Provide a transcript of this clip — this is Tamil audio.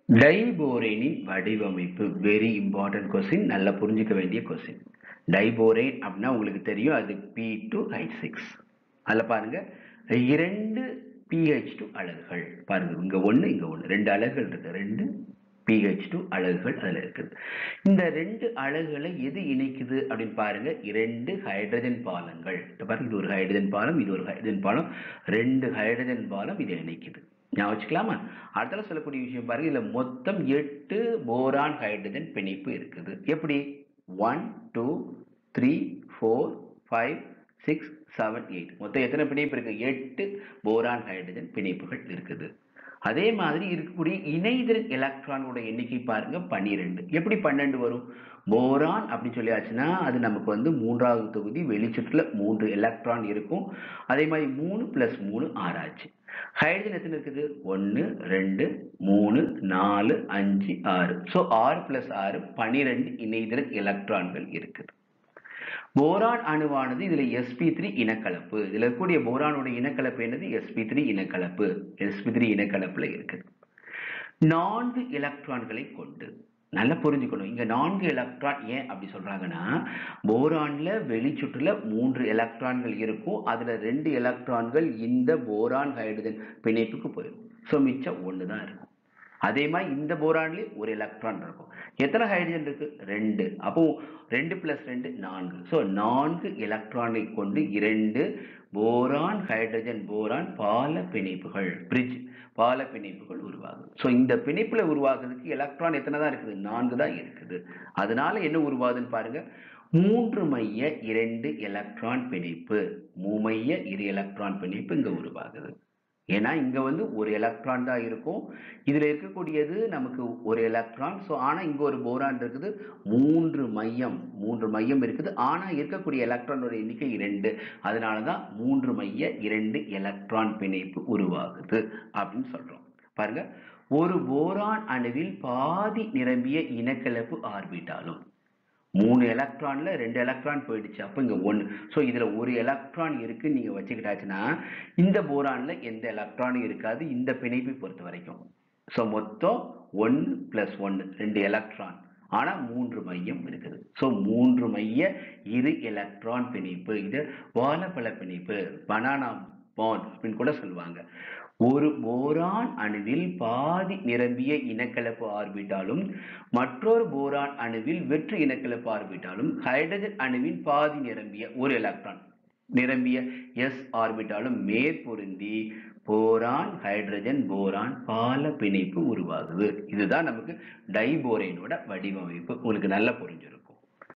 டைபோரேனின் வடிவமைப்பு வெரி இம்பார்ட்டன்ட் கொஸ்டின் நல்லா புரிஞ்சுக்க வேண்டிய கொஸ்டின் டைபோரேன் அப்படின்னா உங்களுக்கு தெரியும் அது பி டு ஐ சிக்ஸ் அதில் பாருங்க இரண்டு பிஹெச் டூ அலகுகள் பாருங்க இங்க ஒன்று இங்க ஒன்று ரெண்டு அலகுகள் இருக்கு ரெண்டு பிஹெச் டூ அலகுகள் அதில் இருக்குது இந்த ரெண்டு அலகுகளை எது இணைக்குது அப்படின்னு பாருங்க இரண்டு ஹைட்ரஜன் பாலங்கள் இப்ப பாருங்க இது ஒரு ஹைட்ரஜன் பாலம் இது ஒரு ஹைட்ரஜன் பாலம் ரெண்டு ஹைட்ரஜன் பாலம் இதை இணைக்குது ஞாபகம் வச்சுக்கலாமா அடுத்தால சொல்லக்கூடிய விஷயம் பாருங்க இதுல மொத்தம் எட்டு போரான் ஹைட்ரஜன் பிணைப்பு இருக்குது எப்படி one two three four five six seven eight மொத்தம் எத்தனை பிணைப்பு இருக்கு எட்டு போரான் ஹைட்ரஜன் பிணைப்புகள் இருக்குது அதே மாதிரி இருக்கக்கூடிய இணைதிறன் எலக்ட்ரானோட எண்ணிக்கை பாருங்க பன்னிரெண்டு எப்படி பன்னெண்டு வரும் போரான் அப்படின்னு சொல்லியாச்சுன்னா அது நமக்கு வந்து மூன்றாவது தொகுதி வெளிச்சுற்றுல மூன்று எலக்ட்ரான் இருக்கும் அதே மாதிரி மூணு பிளஸ் மூணு ஆறாச்சு ஹைட்ரஜன் எத்தனை இருக்குது ஒன்று ரெண்டு மூணு நாலு அஞ்சு ஆறு ஸோ ஆறு பிளஸ் ஆறு பன்னிரெண்டு இணைதிறன் எலக்ட்ரான்கள் இருக்குது போரான் அணுவானது இதுல sp3 த்ரீ இனக்கலப்பு இதுல இருக்கக்கூடிய போரானோட இனக்கலப்பு என்னது sp3 த்ரீ இனக்கலப்பு sp3 த்ரீ இனக்கலப்புல இருக்குது நான்கு எலக்ட்ரான்களை கொண்டு நல்லா புரிஞ்சுக்கணும் இங்க நான்கு எலக்ட்ரான் ஏன் அப்படி சொல்றாங்கன்னா போரான்ல வெளிச்சுற்றுல மூன்று எலக்ட்ரான்கள் இருக்கும் அதுல ரெண்டு எலக்ட்ரான்கள் இந்த போரான் ஹைட்ரஜன் பிணைப்புக்கு போயிடும் ஸோ மிச்சம் ஒன்று தான் இருக்கும் அதே மாதிரி இந்த போரான்லயே ஒரு எலக்ட்ரான் இருக்கும் எத்தனை ஹைட்ரஜன் இருக்கு ரெண்டு அப்போ ரெண்டு பிளஸ் ரெண்டு நான்கு ஸோ நான்கு எலக்ட்ரானை கொண்டு இரண்டு போரான் ஹைட்ரஜன் போரான் பால பிணைப்புகள் பிரிட்ஜ் பால பிணைப்புகள் உருவாகுது ஸோ இந்த பிணைப்புல உருவாகுறதுக்கு எலக்ட்ரான் எத்தனை தான் இருக்குது நான்கு தான் இருக்குது அதனால என்ன உருவாகுதுன்னு பாருங்க மூன்று மைய இரண்டு எலக்ட்ரான் பிணைப்பு மூமைய இரு எலக்ட்ரான் பிணைப்பு இங்க உருவாகுது ஏன்னா இங்க வந்து ஒரு எலக்ட்ரான் தான் இருக்கும் இதுல இருக்கக்கூடியது நமக்கு ஒரு எலக்ட்ரான் ஸோ ஆனா இங்க ஒரு போரான் இருக்குது மூன்று மையம் மூன்று மையம் இருக்குது ஆனா இருக்கக்கூடிய எலக்ட்ரானோட எண்ணிக்கை இரண்டு அதனாலதான் மூன்று மைய இரண்டு எலக்ட்ரான் பிணைப்பு உருவாகுது அப்படின்னு சொல்றோம் பாருங்க ஒரு போரான் அணுவில் பாதி நிரம்பிய இனக்கலப்பு ஆர்பிட்டாலும் மூணு எலக்ட்ரான்ல ரெண்டு எலக்ட்ரான் போயிடுச்சு அப்போ இங்க ஒன்று ஸோ இதுல ஒரு எலக்ட்ரான் இருக்கு நீங்க வச்சுக்கிட்டாச்சுன்னா இந்த போரான்ல எந்த எலக்ட்ரானும் இருக்காது இந்த பிணைப்பை பொறுத்த வரைக்கும் ஸோ மொத்தம் ஒன்று பிளஸ் ஒன்று ரெண்டு எலக்ட்ரான் ஆனா மூன்று மையம் இருக்குது ஸோ மூன்று மைய இரு எலக்ட்ரான் பிணைப்பு இது வாழைப்பழ பிணைப்பு பனானா பாண்ட் அப்படின்னு கூட சொல்லுவாங்க ஒரு போரான் அணுவில் பாதி நிரம்பிய இனக்கலப்பு ஆர்பிட்டாலும் மற்றொரு போரான் அணுவில் வெற்று இனக்கலப்பு ஆர்பிட்டாலும் ஹைட்ரஜன் அணுவின் பாதி நிரம்பிய ஒரு எலக்ட்ரான் நிரம்பிய எஸ் ஆர்பிட்டாலும் மேற்பொருந்தி போரான் ஹைட்ரஜன் போரான் பால பிணைப்பு உருவாகுது இதுதான் நமக்கு டைபோரேனோட வடிவமைப்பு உங்களுக்கு நல்லா புரிஞ்சிடும்